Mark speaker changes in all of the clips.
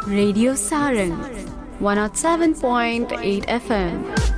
Speaker 1: Radio Saran 107.8 FM.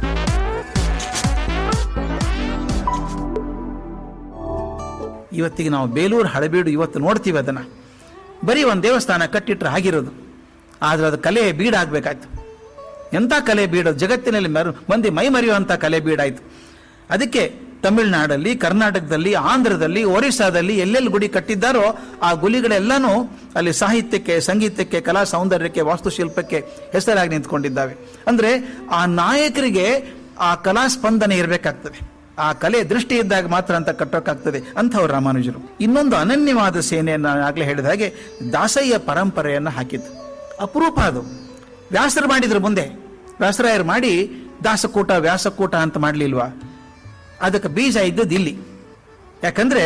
Speaker 2: ಇವತ್ತಿಗೆ ನಾವು ಬೇಲೂರು ಹಳೆಬೀಡು ಇವತ್ತು ನೋಡ್ತೀವಿ ಅದನ್ನು ಬರೀ ಒಂದು ದೇವಸ್ಥಾನ ಕಟ್ಟಿಟ್ರೆ ಆಗಿರೋದು ಆದರೆ ಅದು ಕಲೆ ಬೀಡಾಗಬೇಕಾಯ್ತು ಎಂಥ ಕಲೆ ಬೀಡು ಜಗತ್ತಿನಲ್ಲಿ ಮರು ಮಂದಿ ಮೈ ಮರೆಯುವಂಥ ಕಲೆ ಬೀಡಾಯಿತು ಅದಕ್ಕೆ ತಮಿಳುನಾಡಲ್ಲಿ ಕರ್ನಾಟಕದಲ್ಲಿ ಆಂಧ್ರದಲ್ಲಿ ಒರಿಸ್ಸಾದಲ್ಲಿ ಎಲ್ಲೆಲ್ಲಿ ಗುಡಿ ಕಟ್ಟಿದ್ದಾರೋ ಆ ಗುಡಿಗಳೆಲ್ಲನೂ ಅಲ್ಲಿ ಸಾಹಿತ್ಯಕ್ಕೆ ಸಂಗೀತಕ್ಕೆ ಕಲಾ ಸೌಂದರ್ಯಕ್ಕೆ ವಾಸ್ತುಶಿಲ್ಪಕ್ಕೆ ಹೆಸರಾಗಿ ನಿಂತ್ಕೊಂಡಿದ್ದಾವೆ ಅಂದರೆ ಆ ನಾಯಕರಿಗೆ ಆ ಕಲಾ ಸ್ಪಂದನೆ ಇರಬೇಕಾಗ್ತದೆ ಆ ಕಲೆ ದೃಷ್ಟಿ ಇದ್ದಾಗ ಮಾತ್ರ ಅಂತ ಕಟ್ಟೋಕ್ಕಾಗ್ತದೆ ಅಂಥವ್ರು ರಾಮಾನುಜರು ಇನ್ನೊಂದು ಅನನ್ಯವಾದ ಸೇನೆಯನ್ನು ಆಗಲೇ ಹೇಳಿದ ಹಾಗೆ ದಾಸಯ್ಯ ಪರಂಪರೆಯನ್ನು ಹಾಕಿದ್ದು ಅಪರೂಪ ಅದು ವ್ಯಾಸರು ಮಾಡಿದ್ರು ಮುಂದೆ ವ್ಯಾಸರಾಯರು ಮಾಡಿ ದಾಸಕೂಟ ವ್ಯಾಸಕೂಟ ಅಂತ ಮಾಡಲಿಲ್ವಾ ಅದಕ್ಕೆ ಬೀಜ ಇದ್ದದ್ದು ಇಲ್ಲಿ ಯಾಕಂದ್ರೆ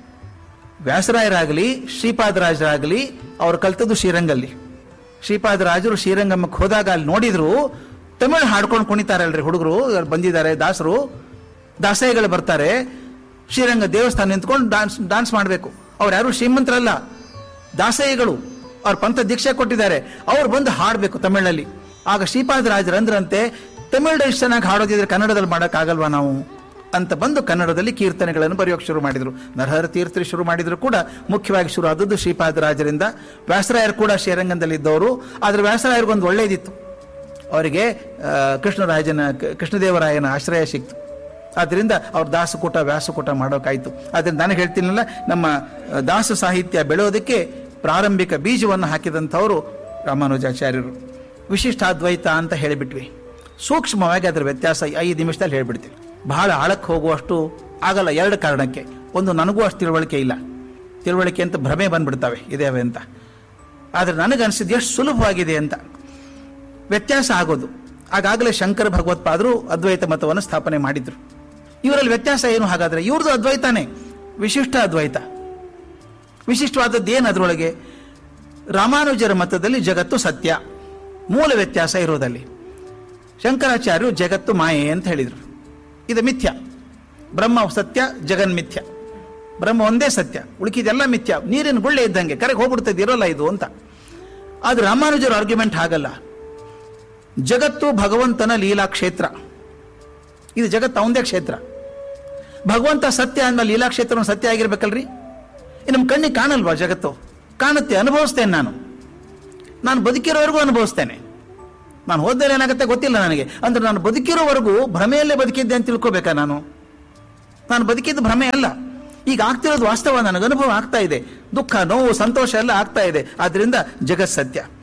Speaker 2: ವ್ಯಾಸರಾಯರಾಗಲಿ ಶ್ರೀಪಾದರಾಜರಾಗಲಿ ಅವ್ರು ಕಲ್ತದ್ದು ಶ್ರೀರಂಗಲ್ಲಿ ಶ್ರೀಪಾದರಾಜರು ಶ್ರೀರಂಗಮ್ಮಕ್ಕೆ ಹೋದಾಗ ಅಲ್ಲಿ ನೋಡಿದ್ರು ತಮಿಳು ಹಾಡ್ಕೊಂಡು ಕುಣಿತಾರಲ್ರಿ ಹುಡುಗರು ಬಂದಿದ್ದಾರೆ ದಾಸರು ದಾಸಯ್ಯಗಳು ಬರ್ತಾರೆ ಶ್ರೀರಂಗ ದೇವಸ್ಥಾನ ನಿಂತ್ಕೊಂಡು ಡಾನ್ಸ್ ಡಾನ್ಸ್ ಮಾಡಬೇಕು ಅವ್ರು ಯಾರು ಶ್ರೀಮಂತರಲ್ಲ ದಾಸಯ್ಯಗಳು ಅವ್ರ ಪಂಥ ದೀಕ್ಷೆ ಕೊಟ್ಟಿದ್ದಾರೆ ಅವ್ರು ಬಂದು ಹಾಡಬೇಕು ತಮಿಳಲ್ಲಿ ಆಗ ಶ್ರೀಪಾದರಾಜರು ಅಂದ್ರಂತೆ ತಮಿಳು ಎಷ್ಟು ಚೆನ್ನಾಗಿ ಹಾಡೋದಿದ್ರೆ ಕನ್ನಡದಲ್ಲಿ ಮಾಡೋಕ್ಕಾಗಲ್ವಾ ನಾವು ಅಂತ ಬಂದು ಕನ್ನಡದಲ್ಲಿ ಕೀರ್ತನೆಗಳನ್ನು ಬರೆಯೋಕೆ ಶುರು ಮಾಡಿದರು ನರಹರ ತೀರ್ಥರು ಶುರು ಮಾಡಿದ್ರು ಕೂಡ ಮುಖ್ಯವಾಗಿ ಶುರು ಆದದ್ದು ಶ್ರೀಪಾದರಾಜರಿಂದ ವ್ಯಾಸರಾಯರು ಕೂಡ ಶ್ರೀರಂಗದಲ್ಲಿ ಇದ್ದವರು ಆದರೆ ವ್ಯಾಸರಾಯರಿಗೊಂದು ಒಳ್ಳೆಯದಿತ್ತು ಅವರಿಗೆ ಆ, ಕೃಷ್ಣರಾಜನ ಕೃಷ್ಣದೇವರಾಯನ ಆಶ್ರಯ ಸಿಕ್ತು ಆದ್ದರಿಂದ ಅವ್ರ ದಾಸಕೂಟ ವ್ಯಾಸಕೂಟ ಮಾಡೋಕ್ಕಾಯ್ತು ಆದ್ದರಿಂದ ನಾನು ಹೇಳ್ತೀನಲ್ಲ ನಮ್ಮ ಆ, ದಾಸ ಸಾಹಿತ್ಯ ಬೆಳೆಯೋದಕ್ಕೆ ಪ್ರಾರಂಭಿಕ ಬೀಜವನ್ನು ಹಾಕಿದಂಥವರು ರಾಮಾನುಜಾಚಾರ್ಯರು ವಿಶಿಷ್ಟಾದ್ವೈತ ಅಂತ ಹೇಳಿಬಿಟ್ವಿ ಸೂಕ್ಷ್ಮವಾಗಿ ಅದರ ವ್ಯತ್ಯಾಸ ಐದು ನಿಮಿಷದಲ್ಲಿ ಹೇಳ್ಬಿಡ್ತೀವಿ ಬಹಳ ಆಳಕ್ಕೆ ಹೋಗುವಷ್ಟು ಆಗಲ್ಲ ಎರಡು ಕಾರಣಕ್ಕೆ ಒಂದು ನನಗೂ ಅಷ್ಟು ತಿಳುವಳಿಕೆ ಇಲ್ಲ ತಿಳುವಳಿಕೆ ಅಂತ ಭ್ರಮೆ ಬಂದ್ಬಿಡ್ತವೆ ಇದೇವೆ ಅಂತ ಆದರೆ ನನಗನ್ಸಿದ್ದು ಎಷ್ಟು ಸುಲಭವಾಗಿದೆ ಅಂತ ವ್ಯತ್ಯಾಸ ಆಗೋದು ಆಗಾಗಲೇ ಶಂಕರ ಭಗವತ್ಪಾದರು ಅದ್ವೈತ ಮತವನ್ನು ಸ್ಥಾಪನೆ ಮಾಡಿದ್ರು ಇವರಲ್ಲಿ ವ್ಯತ್ಯಾಸ ಏನು ಹಾಗಾದ್ರೆ ಇವ್ರದ್ದು ಅದ್ವೈತಾನೆ ವಿಶಿಷ್ಟ ಅದ್ವೈತ ವಿಶಿಷ್ಟವಾದದ್ದು ಏನು ಅದರೊಳಗೆ ರಾಮಾನುಜರ ಮತದಲ್ಲಿ ಜಗತ್ತು ಸತ್ಯ ಮೂಲ ವ್ಯತ್ಯಾಸ ಇರೋದಲ್ಲಿ ಶಂಕರಾಚಾರ್ಯರು ಜಗತ್ತು ಮಾಯೆ ಅಂತ ಹೇಳಿದರು ಇದು ಮಿಥ್ಯ ಬ್ರಹ್ಮ ಸತ್ಯ ಜಗನ್ ಮಿಥ್ಯ ಬ್ರಹ್ಮ ಒಂದೇ ಸತ್ಯ ಉಳುಕಿದೆಲ್ಲ ಮಿಥ್ಯ ನೀರಿನ ಗುಳ್ಳೆ ಇದ್ದಂಗೆ ಕರೆಗೆ ಹೋಗ್ಬಿಡ್ತದೆ ಇರೋಲ್ಲ ಇದು ಅಂತ ಆದ್ರೆ ರಾಮಾನುಜರ ಆರ್ಗ್ಯುಮೆಂಟ್ ಹಾಗಲ್ಲ ಜಗತ್ತು ಭಗವಂತನ ಲೀಲಾ ಕ್ಷೇತ್ರ ಇದು ಜಗತ್ತು ಅವಂದೇ ಕ್ಷೇತ್ರ ಭಗವಂತ ಸತ್ಯ ಅಂದ್ಮೇಲೆ ಲೀಲಾ ಕ್ಷೇತ್ರ ಸತ್ಯ ಆಗಿರ್ಬೇಕಲ್ರಿ ಈ ನಮ್ಮ ಕಣ್ಣಿಗೆ ಕಾಣಲ್ವಾ ಜಗತ್ತು ಕಾಣುತ್ತೆ ಅನುಭವಿಸ್ತೇನೆ ನಾನು ನಾನು ಬದುಕಿರೋವರೆಗೂ ಅನುಭವಿಸ್ತೇನೆ ನಾನು ಹೋದ್ಮೇಲೆ ಏನಾಗುತ್ತೆ ಗೊತ್ತಿಲ್ಲ ನನಗೆ ಅಂದ್ರೆ ನಾನು ಬದುಕಿರೋವರೆಗೂ ಭ್ರಮೆಯಲ್ಲೇ ಬದುಕಿದ್ದೆ ಅಂತ ತಿಳ್ಕೊಬೇಕಾ ನಾನು ನಾನು ಬದುಕಿದ್ದು ಭ್ರಮೆ ಅಲ್ಲ ಈಗ ಆಗ್ತಿರೋದು ವಾಸ್ತವ ನನಗೆ ಅನುಭವ ಆಗ್ತಾ ಇದೆ ದುಃಖ ನೋವು ಸಂತೋಷ ಎಲ್ಲ ಆಗ್ತಾ ಇದೆ ಆದ್ರಿಂದ ಜಗತ್ ಸತ್ಯ